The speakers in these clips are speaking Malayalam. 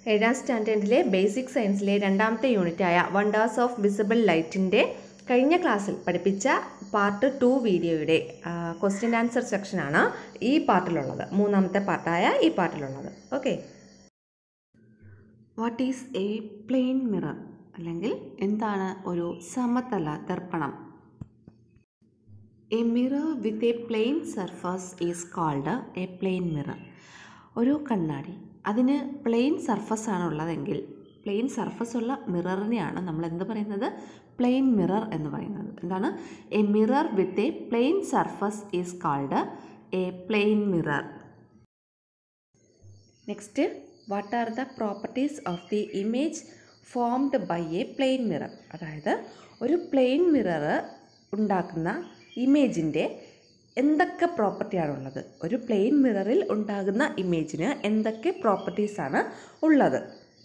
ഏഴാം സ്റ്റാൻഡേർഡിലെ ബേസിക് സയൻസിലെ രണ്ടാമത്തെ യൂണിറ്റായ വണ്ടേഴ്സ് ഓഫ് വിസിബിൾ ലൈറ്റിൻ്റെ കഴിഞ്ഞ ക്ലാസ്സിൽ പഠിപ്പിച്ച പാർട്ട് ടു വീഡിയോയുടെ ക്വസ്റ്റ്യൻ ആൻസർ സെക്ഷനാണ് ഈ പാർട്ടിലുള്ളത് മൂന്നാമത്തെ പാർട്ടായ ഈ പാർട്ടിലുള്ളത് okay what is a plane mirror അല്ലെങ്കിൽ എന്താണ് ഒരു സമതല ദർപ്പണം a mirror with a plane surface is called a plane mirror ഒരു കണ്ണാടി അതിന് പ്ലെയിൻ സർഫസ് ആണ് ഉള്ളതെങ്കിൽ പ്ലെയിൻ സർഫസ് ഉള്ള മിററിനെയാണ് നമ്മൾ എന്ത് പറയുന്നത് പ്ലെയിൻ മിറർ എന്ന് പറയുന്നത് എന്താണ് a mirror with a plane surface is called a plane mirror next what are the properties of the image formed by a plane mirror അതായത് ഒരു പ്ലെയിൻ മിറർ ഉണ്ടാക്കുന്ന ഇമേജിൻ്റെ എന്തൊക്കെ പ്രോപ്പർട്ടിയാണുള്ളത് ഒരു പ്ലെയിൻ മിററിൽ ഉണ്ടാകുന്ന ഇമേജിന് എന്തൊക്കെ പ്രോപ്പർട്ടീസാണ് ഉള്ളത്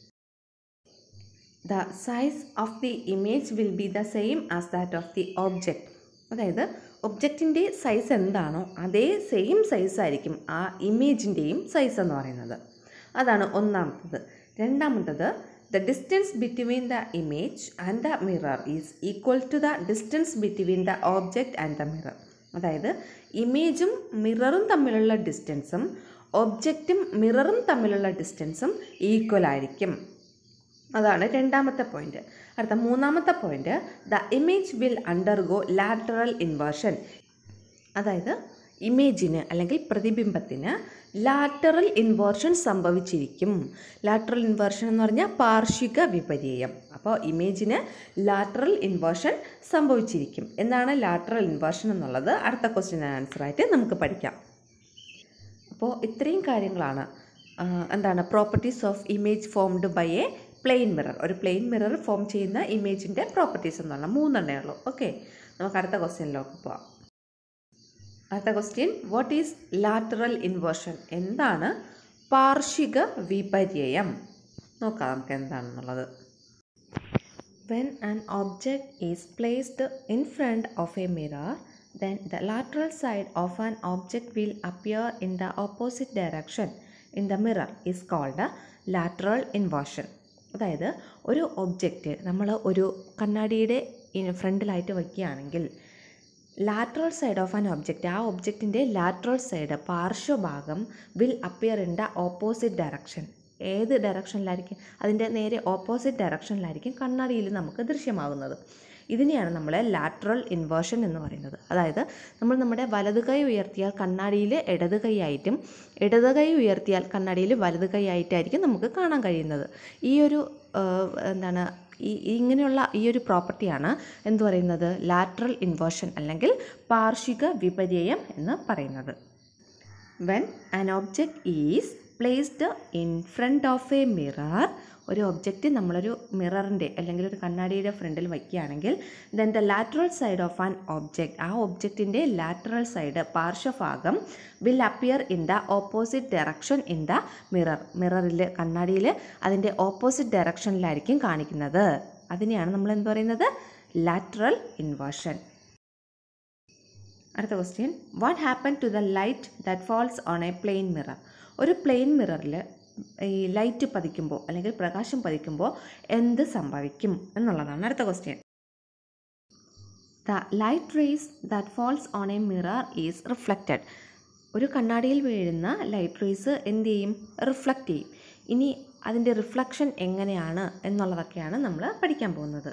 the size of the image will be the same as that of the object അതായത് ഒബ്ജക്റ്റിൻ്റെ സൈസ് എന്താണോ അതേ സെയിം സൈസ് ആയിരിക്കും ആ ഇമേജിൻ്റെയും സൈസ് എന്ന് പറയുന്നത് അതാണ് ഒന്നാമത്തത് രണ്ടാമത്തത് the distance between the image and the mirror is equal to the distance between the object and the mirror അതായത് ഇമേജും മിററും തമ്മിലുള്ള ഡിസ്റ്റൻസും ഒബ്ജക്റ്റും മിററും തമ്മിലുള്ള ഡിസ്റ്റൻസും ഈക്വൽ ആയിരിക്കും അതാണ് രണ്ടാമത്തെ പോയിന്റ് അടുത്ത മൂന്നാമത്തെ point the image will undergo lateral inversion അതായത് ഇമേജിന് അല്ലെങ്കിൽ പ്രതിബിംബത്തിന് ലാറ്ററൽ ഇൻവേർഷൻ സംഭവിച്ചിരിക്കും ലാറ്ററൽ ഇൻവേർഷൻ എന്ന് പറഞ്ഞാൽ പാർശ്വിക വിപര്യം അപ്പോൾ ഇമേജിന് ലാറ്ററൽ ഇൻവേർഷൻ സംഭവിച്ചിരിക്കും എന്താണ് ലാറ്ററൽ ഇൻവേർഷൻ എന്നുള്ളത് അടുത്ത ക്വസ്റ്റ്യൻ ആൻസർ ആയിട്ട് നമുക്ക് പഠിക്കാം അപ്പോൾ ഇത്രയും കാര്യങ്ങളാണ് ആ, എന്താണ് properties of image formed by a plane mirror ഒരു പ്ലെയിൻ മിറർ ഫോം ചെയ്യുന്ന ഇമേജിൻ്റെ പ്രോപ്പർട്ടീസ് എന്നുള്ള മൂന്നെണ്ണേ ഉള്ളൂ ഓക്കെ നമുക്ക് അടുത്ത ക്വസ്റ്റ്യനിലേക്ക് പോവാം അടുത്ത question what is lateral inversion എന്താണ് പാർഷിക വിപര്യം നോക്കാം നമുക്ക് എന്താണെന്നുള്ളത് When an object is placed in front of a mirror, then the lateral side of an object will appear in the opposite direction in the mirror is called a lateral inversion. അതായത് ഒരു ഒബ്ജക്റ്റ് നമ്മൾ ഒരു കണ്ണാടിയുടെ ഫ്രണ്ടിലായിട്ട് വയ്ക്കുകയാണെങ്കിൽ lateral side of an object ആ ഒബ്ജക്റ്റിൻ്റെ ലാറ്ററൽ സൈഡ് പാർശ്വഭാഗം will appear in the opposite direction ഏത് ഡയറക്ഷനിലായിരിക്കും അതിൻ്റെ നേരെ ഓപ്പോസിറ്റ് ഡയറക്ഷനിലായിരിക്കും കണ്ണാടിയിൽ നമുക്ക് ദൃശ്യമാകുന്നത് ഇതിനെയാണ് നമ്മൾ ലാറ്ററൽ ഇൻവേർഷൻ എന്ന് പറയുന്നത് അതായത് നമ്മൾ നമ്മുടെ വലത് കൈ ഉയർത്തിയാൽ കണ്ണാടിയിൽ ഇടത് കൈയായിട്ടും ഇടത് കൈ ഉയർത്തിയാൽ കണ്ണാടിയിൽ വലത് കൈയായിട്ടായിരിക്കും നമുക്ക് കാണാൻ കഴിയുന്നത് ഈ ഒരു ആ, എന്താണ് ഈ ഇങ്ങനെയുള്ള ഈ ഒരു പ്രോപ്പർട്ടിയാണ് എന്ത് പറയുന്നത് ലാറ്ററൽ ഇൻവേർഷൻ അല്ലെങ്കിൽ പാർശ്വിക വിപര്യം എന്ന് പറയുന്നത് when an object is placed in front of a mirror ഒരു ഒബ്ജക്റ്റ് നമ്മളൊരു മിററിൻ്റെ അല്ലെങ്കിൽ ഒരു കണ്ണാടിയുടെ ഫ്രണ്ടിൽ വയ്ക്കുകയാണെങ്കിൽ then the lateral side of an object ആ ഒബ്ജക്റ്റിൻ്റെ ലാറ്ററൽ സൈഡ് പാർശ്വഭാഗം will appear in the opposite direction in the mirror മിററിൽ കണ്ണാടിയിൽ അതിൻ്റെ ഓപ്പോസിറ്റ് ഡയറക്ഷനിലായിരിക്കും കാണിക്കുന്നത് അതിനെയാണ് നമ്മൾ എന്ത് പറയുന്നത് ലാറ്ററൽ ഇൻവേർഷൻ അടുത്ത question what happen to the light that falls on a plane mirror ഒരു പ്ലെയിൻ മിററിൽ ഈ ലൈറ്റ് പതിക്കുമ്പോൾ അല്ലെങ്കിൽ പ്രകാശം പതിക്കുമ്പോൾ എന്ത് സംഭവിക്കും എന്നുള്ളതാണ് അടുത്ത question the light rays that falls on a mirror is reflected ഒരു കണ്ണാടിയിൽ വീഴുന്ന ലൈറ്റ് റേസ് എന്ത് ചെയ്യും റിഫ്ലക്റ്റ് ചെയ്യും ഇനി അതിൻ്റെ റിഫ്ലക്ഷൻ എങ്ങനെയാണ് എന്നുള്ളതൊക്കെയാണ് നമ്മൾ പഠിക്കാൻ പോകുന്നത്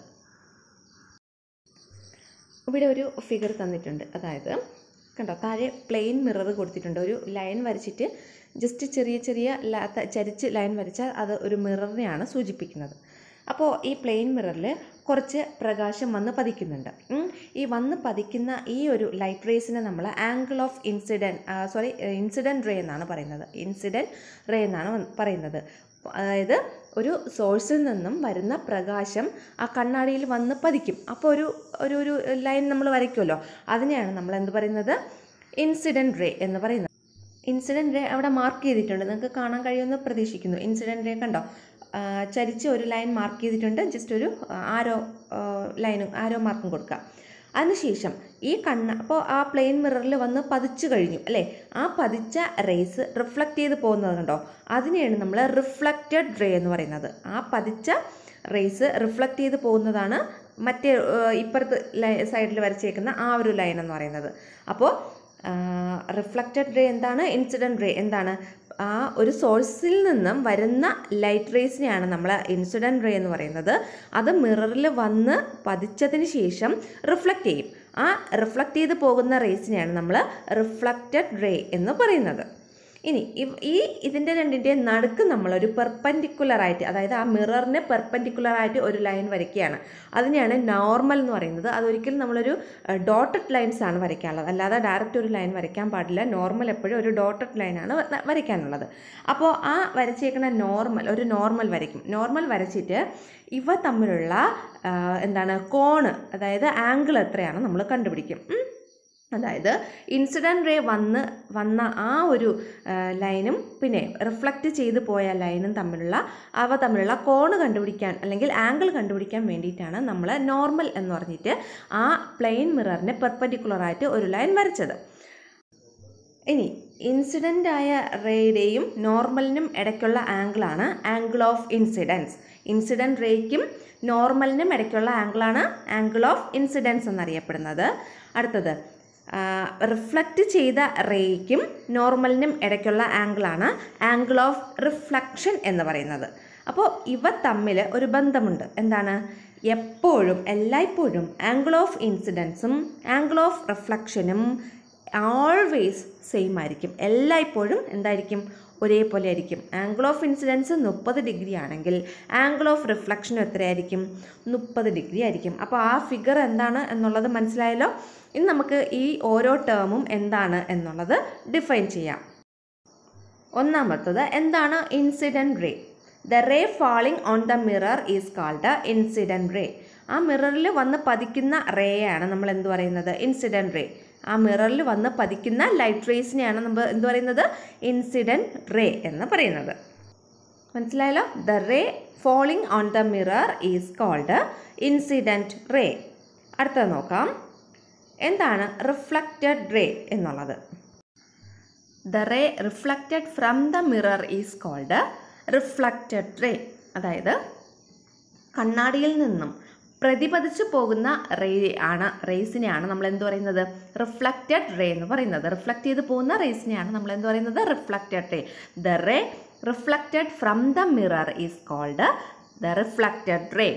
ഇവിടെ ഒരു ഫിഗർ തന്നിട്ടുണ്ട് അതായത് കണ്ടോ താഴെ പ്ലെയിൻ മിറർ കൊടുത്തിട്ടുണ്ട് ഒരു ലൈൻ വരച്ചിട്ട് ജസ്റ്റ് ചെറിയ ചെറിയ ല- ത- ചരിച്ച് ലൈൻ വരച്ചാൽ അത് ഒരു മിററിനെയാണ് സൂചിപ്പിക്കുന്നത് അപ്പോൾ ഈ പ്ലെയിൻ മിററിൽ കുറച്ച് പ്രകാശം വന്ന് പതിക്കുന്നുണ്ട് ഉം. ഈ വന്ന് പതിക്കുന്ന ഈ ഒരു ലൈറ്റ് റേസിനെ നമ്മൾ angle of incident sorry incident ray എന്നാണ് പറയുന്നത് ഇൻസിഡൻറ്റ് റേ എന്നാണ് വന്ന് പറയുന്നത് അതായത് ഒരു സോഴ്സിൽ നിന്നും വരുന്ന പ്രകാശം ആ കണ്ണാടിയിൽ വന്ന് പതിക്കും അപ്പോൾ ഒരു ഒരു ഒരു ലൈൻ നമ്മൾ വരയ്ക്കുമല്ലോ അതിനെയാണ് നമ്മൾ എന്ത് പറയുന്നത് ഇൻസിഡൻറ്റ് റേ എന്ന് പറയുന്നത് ഇൻസിഡൻറ്റ് റേ അവിടെ മാർക്ക് ചെയ്തിട്ടുണ്ട് നിങ്ങൾക്ക് കാണാൻ കഴിയുമെന്ന് പ്രതീക്ഷിക്കുന്നു ഇൻസിഡൻറ്റ് റേ കണ്ടോ ആ, ചരിച്ച് ഒരു ലൈൻ മാർക്ക് ചെയ്തിട്ടുണ്ട് ജസ്റ്റ് ഒരു ആരോ ലൈനും ആരോ മാർക്കും കൊടുക്കുക അതിനുശേഷം ഈ കണ്ണ് അപ്പോൾ ആ പ്ലെയിൻ മിററിൽ വന്ന് പതിച്ചു കഴിഞ്ഞു അല്ലേ ആ പതിച്ച റേസ് റിഫ്ലക്റ്റ് ചെയ്ത് പോകുന്നത് കണ്ടോ അതിനെയാണ് നമ്മൾ റിഫ്ലക്റ്റഡ് റേ എന്ന് പറയുന്നത് ആ പതിച്ച റേസ് റിഫ്ലക്റ്റ് ചെയ്ത് പോകുന്നതാണ് മറ്റേ ഏഹ്, ഇപ്പുറത്ത് ലൈ സൈഡിൽ വരച്ചേക്കുന്ന ആ ഒരു ലൈൻ എന്ന് പറയുന്നത് അപ്പോൾ റിഫ്ലക്റ്റഡ് റേ എന്താണ് ഇൻസിഡൻറ്റ് റേ എന്താണ് ആ ഒരു സോഴ്സിൽ നിന്നും വരുന്ന ലൈറ്റ് റേസിനെയാണ് നമ്മൾ ഇൻസിഡൻറ്റ് റേ എന്ന് പറയുന്നത് അത് മിററിൽ വന്ന് പതിച്ചതിന് ശേഷം റിഫ്ലക്റ്റ് ചെയ്യും ആ റിഫ്ലക്റ്റ് ചെയ്ത് പോകുന്ന റേസിനെയാണ് നമ്മൾ റിഫ്ലക്റ്റഡ് റേ എന്ന് പറയുന്നത് ഇനി ഇവ്- ഈ ഇതിൻ്റെ രണ്ടിൻ്റെ നടുക്ക് നമ്മളൊരു പെർപ്പൻഡിക്കുലർ ആയിട്ട് അതായത് ആ മിററിന് പെർപ്പൻഡിക്കുലർ ആയിട്ട് ഒരു ലൈൻ വരയ്ക്കുകയാണ് അതിനെയാണ് നോർമൽ എന്ന് പറയുന്നത് അതൊരിക്കലും നമ്മളൊരു ഡോട്ടഡ് ലൈൻസ് ആണ് വരയ്ക്കാനുള്ളത് അല്ലാതെ ഡയറക്റ്റ് ഒരു ലൈൻ വരയ്ക്കാൻ പാടില്ല നോർമൽ എപ്പോഴും ഒരു ഡോട്ടഡ് ലൈനാണ് വ- വരയ്ക്കാനുള്ളത് അപ്പോൾ ആ വരച്ചേക്കുന്ന നോർമൽ ഒരു നോർമൽ വരയ്ക്കും നോർമൽ വരച്ചിട്ട് ഇവ തമ്മിലുള്ള ആ, എന്താണ് കോണ് അതായത് ആംഗിൾ എത്രയാണ് നമ്മൾ കണ്ടുപിടിക്കും ഉം. അതായത് ഇൻസിഡൻറ്റ് റേ വന്ന് വന്ന ആ ഒരു ആ, ലൈനും പിന്നെ റിഫ്ലക്റ്റ് ചെയ്ത് പോയ ലൈനും തമ്മിലുള്ള അവ തമ്മിലുള്ള കോണ് കണ്ടുപിടിക്കാൻ അല്ലെങ്കിൽ ആംഗിൾ കണ്ടുപിടിക്കാൻ വേണ്ടിയിട്ടാണ് നമ്മൾ നോർമൽ എന്ന് പറഞ്ഞിട്ട് ആ പ്ലെയിൻ മിററിന് പെർപ്പൻഡിക്കുലർ ആയിട്ട് ഒരു ലൈൻ വരച്ചത് ഇനി ഇൻസിഡൻ്റ് ആയ റേയുടെയും നോർമലിനും ഇടയ്ക്കുള്ള ആംഗിളാണ് ആംഗിൾ ഓഫ് ഇൻസിഡൻസ് ഇൻസിഡൻറ്റ് റേക്കും നോർമലിനും ഇടയ്ക്കുള്ള ആംഗിളാണ് ആംഗിൾ ഓഫ് ഇൻസിഡൻസ് എന്നറിയപ്പെടുന്നത് അടുത്തത് റിഫ്ലക്റ്റ് ചെയ്ത റേയ്ക്കും നോർമലിനും ഇടയ്ക്കുള്ള ആംഗിളാണ് ആംഗിൾ ഓഫ് റിഫ്ലക്ഷൻ എന്ന് പറയുന്നത് അപ്പോൾ ഇവ തമ്മിൽ ഒരു ബന്ധമുണ്ട് എന്താണ് എപ്പോഴും എല്ലായ്പ്പോഴും ആംഗിൾ ഓഫ് ഇൻസിഡൻസും ആംഗിൾ ഓഫ് റിഫ്ലക്ഷനും ഓൾവേസ് സെയിം ആയിരിക്കും എല്ലായ്പ്പോഴും എന്തായിരിക്കും ഒരേപോലെ ആയിരിക്കും ആംഗിൾ ഓഫ് ഇൻസിഡൻസ് മുപ്പത് ഡിഗ്രി ആണെങ്കിൽ ആംഗിൾ ഓഫ് റിഫ്ലക്ഷനും എത്രയായിരിക്കും മുപ്പത് ഡിഗ്രി ആയിരിക്കും അപ്പോൾ ആ ഫിഗർ എന്താണ് എന്നുള്ളത് മനസ്സിലായല്ലോ ഇനി നമുക്ക് ഈ ഓരോ ടേമും എന്താണ് എന്നുള്ളത് ഡിഫൈൻ ചെയ്യാം ഒന്നാമത്തത് എന്താണ് incident ray the ray falling on the mirror is called incident ray ആ മിററിൽ വന്ന് പതിക്കുന്ന റേയാണ് നമ്മൾ എന്ത് പറയുന്നത് ഇൻസിഡൻറ്റ് റേ ആ മിററിൽ വന്ന് പതിക്കുന്ന ലൈറ്റ് റേസിനെയാണ് നമ്മൾ എന്ത് പറയുന്നത് ഇൻസിഡൻറ്റ് റേ എന്ന് പറയുന്നത് മനസ്സിലായല്ലോ the ray falling on the mirror is called incident ray അടുത്തത് നോക്കാം എന്താണ് റിഫ്ലക്റ്റഡ് റേ എന്നുള്ളത് the ray reflected from the mirror is called reflected ray അതായത് കണ്ണാടിയിൽ നിന്നും പ്രതിപതിച്ചു പോകുന്ന റേ ആണ് റേസിനെയാണ് നമ്മൾ എന്ത് പറയുന്നത് റിഫ്ലക്റ്റഡ് റേ എന്ന് പറയുന്നത് റിഫ്ലക്റ്റ് ചെയ്ത് പോകുന്ന റേസിനെയാണ് നമ്മൾ എന്ത് പറയുന്നത് reflected ray the ray reflected from the mirror is called the reflected ray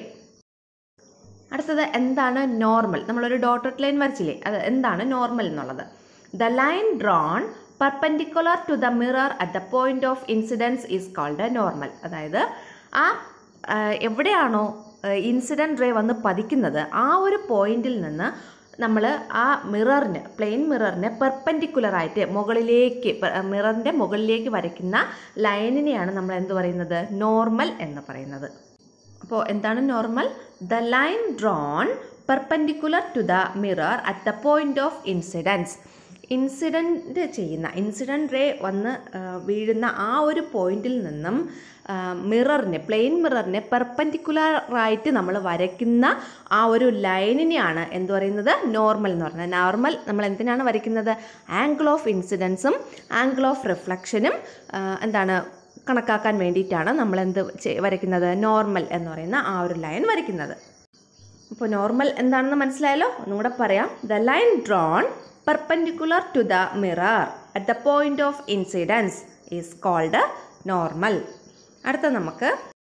അടുത്തത് എന്താണ് നോർമൽ നമ്മളൊരു ഡോട്ടഡ് ലൈൻ വരച്ചില്ലേ അത് എന്താണ് നോർമൽ എന്നുള്ളത് the line drawn perpendicular to the mirror at the point of incidence is called normal അതായത് ആ ആ, എവിടെയാണോ ഇൻസിഡൻറ്റ് റേ വന്ന് പതിക്കുന്നത് ആ ഒരു പോയിന്റിൽ നിന്ന് നമ്മൾ ആ മിററിന് പ്ലെയിൻ മിററിന് പെർപെൻഡിക്കുലർ ആയിട്ട് മുകളിലേക്ക് മിററിൻ്റെ മുകളിലേക്ക് വരയ്ക്കുന്ന ലൈനിനെയാണ് നമ്മൾ എന്ത് പറയുന്നത് നോർമൽ എന്ന് പറയുന്നത് അപ്പോൾ എന്താണ് normal the line drawn perpendicular to the mirror at the point of incidence incident ചെയ്യുന്ന ഇൻസിഡൻറ്റ് റേ വന്ന് ആ, വീഴുന്ന ആ ഒരു പോയിന്റിൽ നിന്നും മിററിന് പ്ലെയിൻ മിററിന് പെർപെൻഡിക്കുലറായിട്ട് നമ്മൾ വരയ്ക്കുന്ന ആ ഒരു ലൈനിനെയാണ് എന്ത് പറയുന്നത് നോർമൽ എന്ന് പറയുന്നത് നോർമൽ നമ്മൾ എന്തിനാണ് വരയ്ക്കുന്നത് ആംഗിൾ ഓഫ് ഇൻസിഡൻസും ആംഗിൾ ഓഫ് റിഫ്ലക്ഷനും എന്താണ് കണക്കാക്കാൻ വേണ്ടിയിട്ടാണ് നമ്മൾ എന്ത് ചെ- വരയ്ക്കുന്നത് നോർമൽ എന്ന് പറയുന്ന ആ ഒരു ലൈൻ വരയ്ക്കുന്നത് ഇപ്പോൾ നോർമൽ എന്താണെന്ന് മനസ്സിലായല്ലോ ഒന്നുകൂടെ പറയാം the line drawn perpendicular to the mirror at the point of incidence is called normal അടുത്ത നമുക്ക്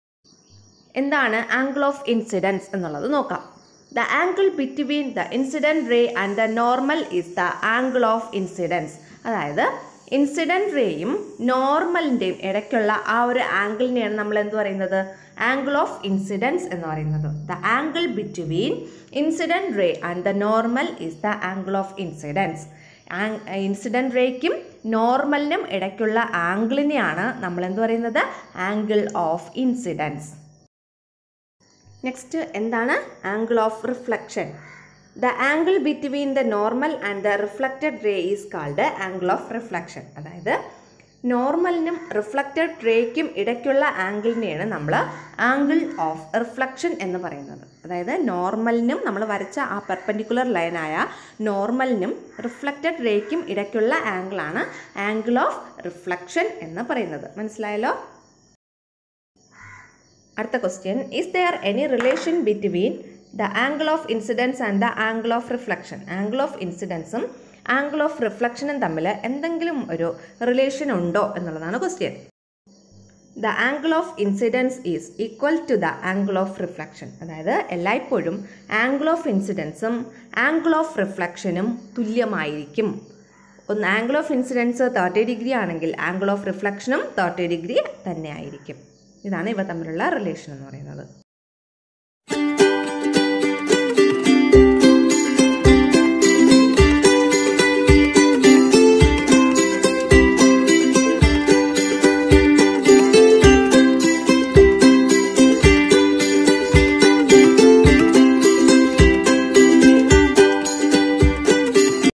എന്താണ് ആംഗിൾ ഓഫ് ഇൻസിഡൻസ് എന്നുള്ളത് നോക്കാം the angle between the incident ray and the normal is the angle of incidence അതായത് ഇൻസിഡൻറ്റ് റേയും നോർമലിൻ്റെയും ഇടയ്ക്കുള്ള ആ ഒരു ആംഗിളിനെയാണ് നമ്മൾ എന്ത് പറയുന്നത് ആംഗിൾ ഓഫ് ഇൻസിഡൻസ് എന്ന് പറയുന്നത് the angle between incident ray and the normal is the angle of incidence incident റേക്കും നോർമലിനും ഇടയ്ക്കുള്ള ആംഗിളിനെയാണ് നമ്മൾ എന്ത് പറയുന്നത് ആംഗിൾ ഓഫ് ഇൻസിഡൻസ് നെക്സ്റ്റ് എന്താണ് angle of reflection the angle between the normal and the reflected ray is called angle of reflection അതായത് നോർമലിനും റിഫ്ലക്റ്റഡ് റേക്കും ഇടയ്ക്കുള്ള ആംഗിളിനെയാണ് നമ്മൾ ആംഗിൾ ഓഫ് റിഫ്ലക്ഷൻ എന്ന് പറയുന്നത് അതായത് നോർമലിനും നമ്മൾ വരച്ച ആ പെർപ്പൻഡിക്കുലർ ലൈനായ നോർമലിനും റിഫ്ലക്റ്റഡ് റേക്കും ഇടയ്ക്കുള്ള ആംഗിളാണ് ആംഗിൾ ഓഫ് റിഫ്ലക്ഷൻ എന്ന് പറയുന്നത് മനസ്സിലായല്ലോ അടുത്ത question is there any relation between the angle of incidence and the angle of reflection angle of ഇൻസിഡൻസും ആംഗിൾ ഓഫ് റിഫ്ലക്ഷനും തമ്മിൽ എന്തെങ്കിലും ഒരു റിലേഷൻ ഉണ്ടോ എന്നുള്ളതാണ് question the angle of incidence is equal to the angle of reflection അതായത് എല്ലായ്പ്പോഴും ആംഗിൾ ഓഫ് ഇൻസിഡൻസും ആംഗിൾ ഓഫ് റിഫ്ലക്ഷനും തുല്യമായിരിക്കും ഒന്ന് angle of incidence thirty degree ആണെങ്കിൽ ആംഗിൾ ഓഫ് റിഫ്ലക്ഷനും തേർട്ടി ഡിഗ്രി തന്നെ ആയിരിക്കും ഇതാണ് ഇവ തമ്മിലുള്ള റിലേഷൻ എന്ന് പറയുന്നത്